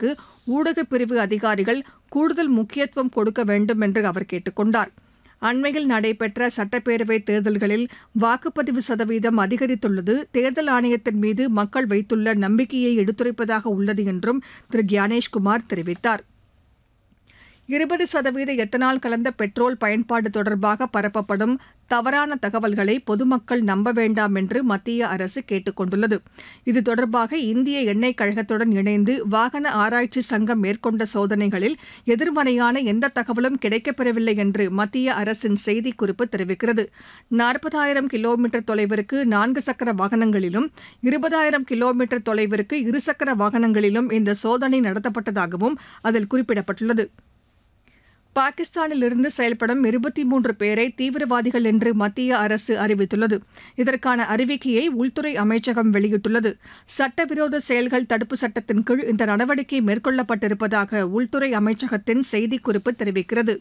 பாதுகாப்பிற்கு ஊடகப் பிரிவு அதிகாரிகள் கூடுதல் முக்கியத்துவம் கொடுக்க வேண்டும் என்று அவர் கேட்டுக் கொண்டார் அண்மையில் நடைபெற்ற சட்டப்பேரவை தேர்தல்களில் வாக்குப்பதிவு சதவீதம் அதிகரித்துள்ளது தேர்தல் ஆணையத்தின் மீது மக்கள் வைத்துள்ள நம்பிக்கையை எடுத்துரைப்பதாக உள்ளது என்றும் திரு கியானேஷ்குமார் தெரிவித்தார் இருபது சதவீத எத்தனால் கலந்த பெட்ரோல் பயன்பாடு தொடர்பாக பரப்பப்படும் தவறான தகவல்களை பொதுமக்கள் நம்ப வேண்டாம் என்று மத்திய அரசு கேட்டுக் கொண்டுள்ளது இது தொடர்பாக இந்திய எண்ணெய் கழகத்துடன் இணைந்து வாகன ஆராய்ச்சி சங்கம் மேற்கொண்ட சோதனைகளில் எதிர்மறையான எந்த தகவலும் கிடைக்கப்பெறவில்லை என்று மத்திய அரசின் செய்திக்குறிப்பு தெரிவிக்கிறது நாற்பதாயிரம் கிலோமீட்டர் தொலைவிற்கு நான்கு சக்கர வாகனங்களிலும் இருபதாயிரம் கிலோமீட்டர் தொலைவிற்கு இருசக்கர வாகனங்களிலும் இந்த சோதனை நடத்தப்பட்டதாகவும் அதில் குறிப்பிடப்பட்டுள்ளது பாகிஸ்தானிலிருந்து செயல்படும் இருபத்தி மூன்று பேரை தீவிரவாதிகள் என்று மத்திய அரசு அறிவித்துள்ளது இதற்கான அறிவிக்கையை உள்துறை அமைச்சகம் வெளியிட்டுள்ளது சட்டவிரோத செயல்கள் தடுப்பு சட்டத்தின் கீழ் இந்த நடவடிக்கை மேற்கொள்ளப்பட்டிருப்பதாக உள்துறை அமைச்சகத்தின் செய்திக்குறிப்பு தெரிவிக்கிறது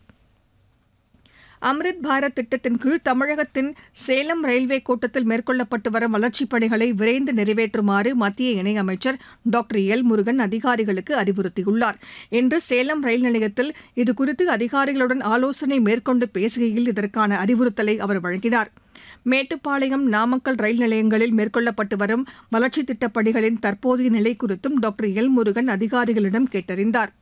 அம்ரித் பாரத் திட்டத்தின் கீழ் தமிழகத்தின் சேலம் ரயில்வே கோட்டத்தில் மேற்கொள்ளப்பட்டு வரும் வளர்ச்சிப் பணிகளை விரைந்து நிறைவேற்றுமாறு மத்திய இணையமைச்சர் டாக்டர் எல் முருகன் அதிகாரிகளுக்கு அறிவுறுத்தியுள்ளார் இன்று சேலம் ரயில் நிலையத்தில் இதுகுறித்து அதிகாரிகளுடன் ஆலோசனை மேற்கொண்டு பேசுகையில் இதற்கான அறிவுறுத்தலை அவர் வழங்கினார் மேட்டுப்பாளையம் நாமக்கல் ரயில் நிலையங்களில் மேற்கொள்ளப்பட்டு வரும் வளர்ச்சித் திட்டப் பணிகளின் தற்போதைய நிலை குறித்தும் டாக்டர் எல் முருகன் அதிகாரிகளிடம் கேட்டறிந்தார்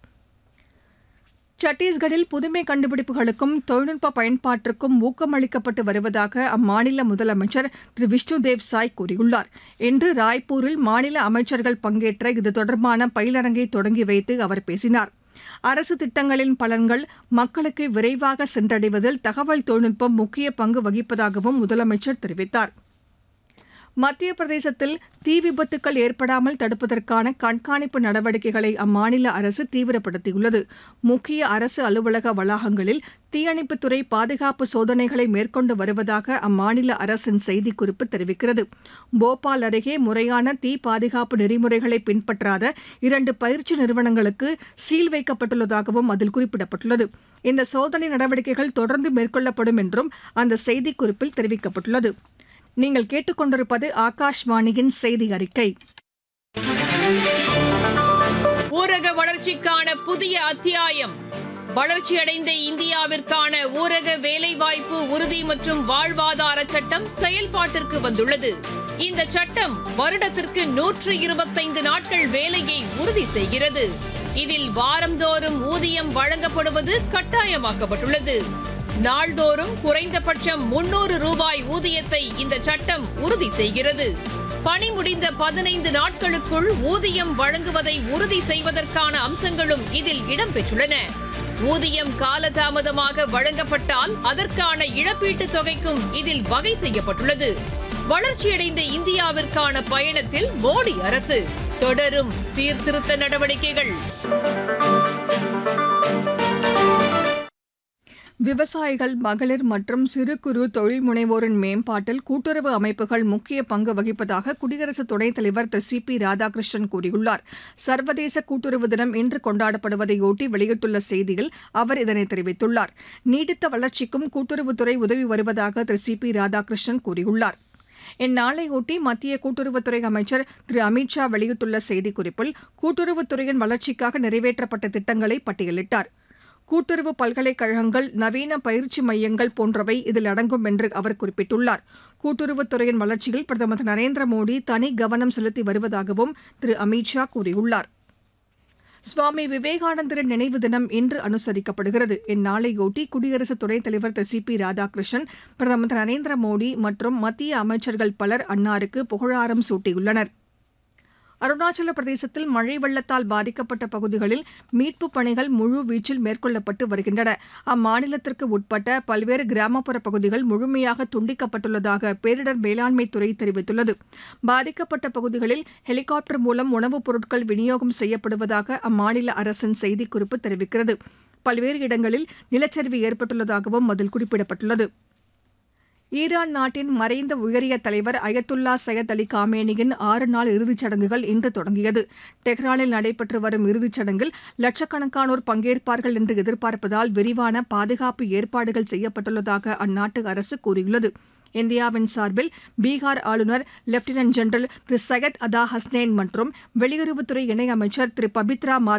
சத்தீஸ்கரில் புதுமை கண்டுபிடிப்புகளுக்கும் தொழில்நுட்ப பயன்பாட்டிற்கும் ஊக்கமளிக்கப்பட்டு வருவதாக அம்மாநில முதலமைச்சர் திரு விஷ்ணுதேவ் சாய் கூறியுள்ளார் இன்று ராய்ப்பூரில் மாநில அமைச்சர்கள் பங்கேற்ற இது தொடர்பான பயிலரங்கை தொடங்கி வைத்து அவர் பேசினார் அரசு திட்டங்களின் பலன்கள் மக்களுக்கு விரைவாக சென்றடைவதில் தகவல் தொழில்நுட்பம் முக்கிய பங்கு வகிப்பதாகவும் முதலமைச்சர் தெரிவித்தார் மத்திய பிரதேசத்தில் தீ விபத்துக்கள் ஏற்படாமல் தடுப்பதற்கான கண்காணிப்பு நடவடிக்கைகளை அம்மாநில அரசு தீவிரப்படுத்தியுள்ளது முக்கிய அரசு அலுவலக வளாகங்களில் தீயணைப்புத்துறை பாதுகாப்பு சோதனைகளை மேற்கொண்டு வருவதாக அம்மாநில அரசின் செய்திக்குறிப்பு தெரிவிக்கிறது போபால் அருகே முறையான தீ பாதுகாப்பு நெறிமுறைகளை பின்பற்றாத இரண்டு பயிற்சி நிறுவனங்களுக்கு சீல் வைக்கப்பட்டுள்ளதாகவும் அதில் குறிப்பிடப்பட்டுள்ளது இந்த சோதனை நடவடிக்கைகள் தொடர்ந்து மேற்கொள்ளப்படும் என்றும் அந்த செய்திக்குறிப்பில் தெரிவிக்கப்பட்டுள்ளது நீங்கள் கேட்டுக்கொண்டிருப்பது ஆகாஷ்வாணியின் செய்தி அறிக்கை ஊரக வளர்ச்சிக்கான புதிய அத்தியாயம் வளர்ச்சியடைந்த இந்தியாவிற்கான ஊரக வேலைவாய்ப்பு உறுதி மற்றும் வாழ்வாதார சட்டம் செயல்பாட்டிற்கு வந்துள்ளது இந்த சட்டம் வருடத்திற்கு நூற்று இருபத்தைந்து நாட்கள் வேலையை உறுதி செய்கிறது இதில் வாரந்தோறும் ஊதியம் வழங்கப்படுவது கட்டாயமாக்கப்பட்டுள்ளது நாள்தோறும் குறைந்தபட்சம் முன்னூறு ரூபாய் ஊதியத்தை இந்த சட்டம் உறுதி செய்கிறது பணி முடிந்த பதினைந்து நாட்களுக்குள் ஊதியம் வழங்குவதை உறுதி செய்வதற்கான அம்சங்களும் இதில் இடம்பெற்றுள்ளன ஊதியம் காலதாமதமாக வழங்கப்பட்டால் அதற்கான இழப்பீட்டுத் தொகைக்கும் இதில் வகை செய்யப்பட்டுள்ளது வளர்ச்சியடைந்த இந்தியாவிற்கான பயணத்தில் மோடி அரசு தொடரும் சீர்திருத்த நடவடிக்கைகள் விவசாயிகள் மகளிர் மற்றும் சிறு குறு தொழில் முனைவோரின் மேம்பாட்டில் கூட்டுறவு அமைப்புகள் முக்கிய பங்கு வகிப்பதாக குடியரசு துணைத் தலைவர் திரு சி பி ராதாகிருஷ்ணன் கூறியுள்ளார் சர்வதேச கூட்டுறவு தினம் இன்று கொண்டாடப்படுவதையொட்டி வெளியிட்டுள்ள செய்தியில் அவர் இதனை தெரிவித்துள்ளார் நீடித்த வளர்ச்சிக்கும் கூட்டுறவுத்துறை உதவி வருவதாக திரு சி பி ராதாகிருஷ்ணன் கூறியுள்ளார் இந்நாளையொட்டி மத்திய கூட்டுறவுத்துறை அமைச்சர் திரு அமித்ஷா வெளியிட்டுள்ள செய்திக்குறிப்பில் கூட்டுறவுத்துறையின் வளர்ச்சிக்காக நிறைவேற்றப்பட்ட திட்டங்களை பட்டியலிட்டார் கூட்டுறவு பல்கலைக்கழகங்கள் நவீன பயிற்சி மையங்கள் போன்றவை இதில் அடங்கும் என்று அவர் குறிப்பிட்டுள்ளார் கூட்டுறவுத்துறையின் வளர்ச்சியில் பிரதமர் திரு நரேந்திர மோடி தனி கவனம் செலுத்தி வருவதாகவும் திரு அமித்ஷா கூறியுள்ளார் சுவாமி விவேகானந்தரின் நினைவு தினம் இன்று அனுசரிக்கப்படுகிறது இந்நாளையொட்டி குடியரசு துணைத் தலைவர் திரு சி பி ராதாகிருஷ்ணன் பிரதமர் திரு நரேந்திர மோடி மற்றும் மத்திய அமைச்சர்கள் பலர் அன்னாருக்கு புகழாரம் சூட்டியுள்ளனர் அருணாச்சல பிரதேசத்தில் மழை வெள்ளத்தால் பாதிக்கப்பட்ட பகுதிகளில் மீட்புப் பணிகள் முழு வீச்சில் மேற்கொள்ளப்பட்டு வருகின்றன அம்மாநிலத்திற்கு உட்பட்ட பல்வேறு கிராமப்புற பகுதிகள் முழுமையாக துண்டிக்கப்பட்டுள்ளதாக பேரிடர் மேலாண்மை துறை தெரிவித்துள்ளது பாதிக்கப்பட்ட பகுதிகளில் ஹெலிகாப்டர் மூலம் உணவுப் பொருட்கள் விநியோகம் செய்யப்படுவதாக அம்மாநில அரசின் செய்திக்குறிப்பு தெரிவிக்கிறது பல்வேறு இடங்களில் நிலச்சரிவு ஏற்பட்டுள்ளதாகவும் அதில் குறிப்பிடப்பட்டுள்ளது ஈரான் நாட்டின் மறைந்த உயரிய தலைவர் அயத்துல்லா சையத் அலி காமேனியின் ஆறு நாள் இறுதிச் சடங்குகள் இன்று தொடங்கியது டெஹ்ரானில் நடைபெற்று வரும் இறுதிச் சடங்கில் லட்சக்கணக்கானோர் பங்கேற்பார்கள் என்று எதிர்பார்ப்பதால் விரிவான பாதுகாப்பு ஏற்பாடுகள் செய்யப்பட்டுள்ளதாக அந்நாட்டு அரசு கூறியுள்ளது இந்தியாவின் சார்பில் பீகார் ஆளுநர் லெப்டினன்ட் ஜெனரல் திரு சையத் அதா ஹஸ்னேன் மற்றும் வெளியுறவுத்துறை இணையமைச்சர் திரு பபித்ரா